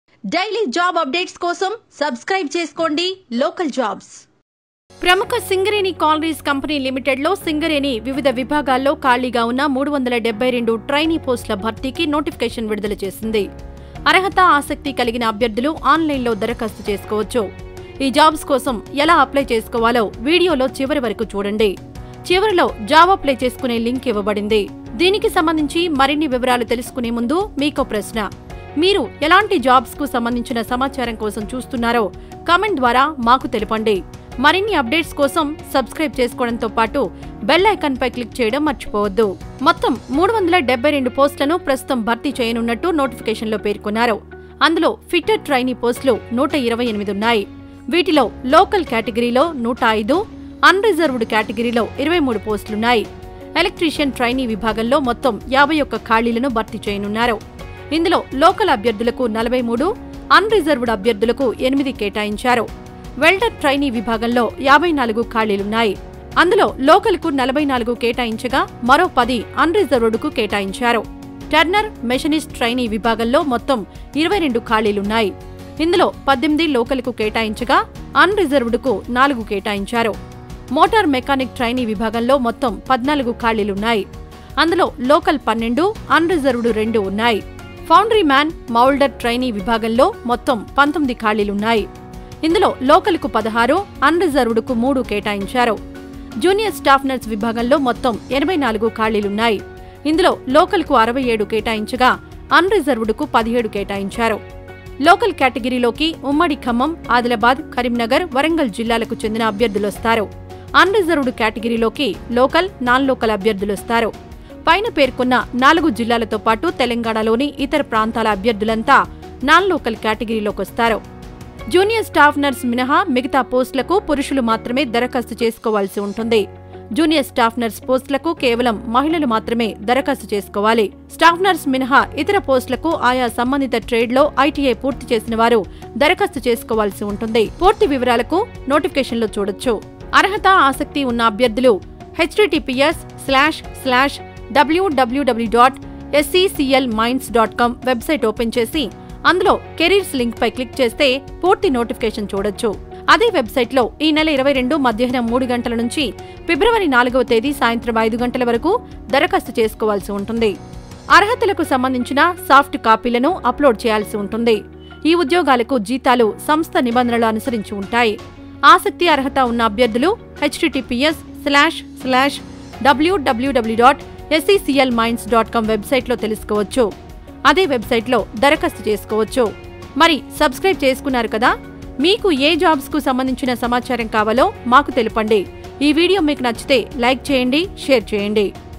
daily job updates కోసం subscribe చేసుకోండి local jobs ప్రముఖ సింగరేణి కాలరీస్ కంపెనీ లిమిటెడ్లో సింగరేణి వివిధ విభాగాల్లో ఖాళీగా ఉన్న మూడు వందల డెబ్బై రెండు ట్రైనీ పోస్టుల భర్తీకి నోటిఫికేషన్ విడుదల చేసింది అర్హత ఆసక్తి కలిగిన అభ్యర్థులు ఆన్లైన్లో దరఖాస్తు చేసుకోవచ్చు ఈ జాబ్స్ కోసం ఎలా అప్లై చేసుకోవాలో వీడియోలో చివరి వరకు చూడండి చివరిలో జాబ్ అప్లై చేసుకునే లింక్ ఇవ్వబడింది దీనికి సంబంధించి మరిన్ని వివరాలు తెలుసుకునే ముందు మీకో ప్రశ్న మీరు ఎలాంటి జాబ్స్ కు సంబంధించిన సమాచారం కోసం చూస్తున్నారో కామెంట్ ద్వారా మాకు తెలపండి మరిన్ని అప్డేట్స్ కోసం సబ్స్క్రైబ్ చేసుకోవడంతో పాటు బెల్ ఐకాన్ పై క్లిక్ చేయడం మర్చిపోవద్దు మొత్తం మూడు వందల డెబ్బై రెండు పోస్టులను ప్రస్తుతం భర్తీ చేయనున్నట్టు నోటిఫికేషన్లో పేర్కొన్నారు అందులో ఫిట్టర్ ట్రైనీ పోస్టులు నూట ఇరవై ఎనిమిది ఉన్నాయి వీటిలో లోకల్ కేటగిరీలో నూట ఐదు అన్రిజర్వ్డ్ కేటగిరీలో ఇరవై మూడు పోస్టులున్నాయి ఎలక్ట్రీషియన్ ట్రైనీ విభాగంలో మొత్తం యాభై ఒక్క ఖాళీలను భర్తీ చేయనున్నారు ఇందులో లోకల్ అభ్యర్థులకు నలభై మూడు అన్రిజర్వ్డ్ అభ్యర్థులకు ఎనిమిది కేటాయించారు వెల్డర్ ట్రైనీ విభాగంలో యాభై నాలుగు ఖాళీలున్నాయి అందులో లోకల్కు నలభై నాలుగు కేటాయించగా మరో పది అన్రిజర్వ్డ్కు కేటాయించారు టర్నర్ మెషనిస్ట్ ట్రైనీ విభాగంలో మొత్తం ఇరవై రెండు ఖాళీలున్నాయి ఇందులో పద్దెనిమిది లోకల్కు కేటాయించగా అన్రిజర్వ్డ్కు నాలుగు కేటాయించారు మోటార్ మెకానిక్ ట్రైనీ విభాగంలో మొత్తం పద్నాలుగు ఖాళీలున్నాయి అందులో లోకల్ పన్నెండు అన్రిజర్వ్డ్ రెండు ఉన్నాయి ఫౌండరీ మ్యాన్ మౌల్డర్ ట్రైనీ విభాగంలో మొత్తం పంతొమ్మిది ఖాళీలున్నాయి ఇందులో లోకల్కు పదహారు అన్రిజర్వ్డ్కు మూడు కేటాయించారు జూనియర్ స్టాఫ్ నర్స్ విభాగంలో మొత్తం ఎనభై నాలుగు ఖాళీలున్నాయి ఇందులో లోకల్కు అరవై ఏడు కేటాయించగా అన్రిజర్వ్డ్కు పదిహేడు కేటాయించారు లోకల్ కేటగిరీలోకి ఉమ్మడి ఖమ్మం ఆదిలాబాద్ కరీంనగర్ వరంగల్ జిల్లాలకు చెందిన అభ్యర్థులొస్తారు అన్రిజర్వ్డ్ కేటగిరీలోకి లోకల్ నాన్ లోకల్ అభ్యర్థులొస్తారు పైన పేర్కొన్న నాలుగు జిల్లాలతో పాటు తెలంగాణలోని ఇతర ప్రాంతాల అభ్యర్థులంతా నాన్ లోకల్ కేటగిరీలోకొస్తారు జూనియర్ స్టాఫ్ నర్స్ మినహా మిగతా పోస్టులకు పురుషులు మాత్రమే దరఖాస్తు చేసుకోవాల్సి ఉంటుంది జూనియర్ స్టాఫ్ నర్స్ పోస్టులకు కేవలం మహిళలు మాత్రమే దరఖాస్తు చేసుకోవాలి స్టాఫ్ నర్స్ మినహా ఇతర పోస్టులకు ఆయా సంబంధిత ట్రేడ్లో ఐటీఐ పూర్తి చేసిన వారు దరఖాస్తు చేసుకోవాల్సి ఉంటుంది పూర్తి వివరాలకు నోటిఫికేషన్లో చూడొచ్చు అర్హత ఆసక్తి ఉన్న అభ్యర్థులు హెచ్డిటిపిఎస్ స్లాష్ స్లాష్ డబ్ల్యూడబ్ల్యూడబ్ల్యూ dot SCCL minds dot com website open చేసి అందులో కెరీర్స్ లింక్ పై క్లిక్ చేస్తే పూర్తి నోటిఫికేషన్ చూడొచ్చు అదే వెబ్సైట్లో ఈ నెల ఇరవై రెండు మధ్యాహ్నం మూడు గంటల నుంచి ఫిబ్రవరి నాలుగవ తేదీ సాయంత్రం ఐదు గంటల వరకు దరఖాస్తు చేసుకోవాల్సి ఉంటుంది అర్హతలకు సంబంధించిన సాఫ్ట్ కాపీలను అప్లోడ్ చేయాల్సి ఉంటుంది ఈ ఉద్యోగాలకు జీతాలు సంస్థ నిబంధనలు అనుసరించి ఉంటాయి ఆసక్తి అర్హత ఉన్న అభ్యర్థులు హెచ్టిటిపిఎస్ స్లాష్ స్లాష్ డబ్ల్యూడబ్ల్యూడబ్ల్యూ dot SCCL minds dot com వెబ్సైట్లో తెలుసుకోవచ్చు అదే వెబ్సైట్లో దరఖాస్తు చేసుకోవచ్చు మరి సబ్స్క్రైబ్ చేసుకున్నారు కదా మీకు ఏ జాబ్స్కు సంబంధించిన సమాచారం కావాలో మాకు తెలుపండి ఈ వీడియో మీకు నచ్చితే లైక్ చేయండి షేర్ చేయండి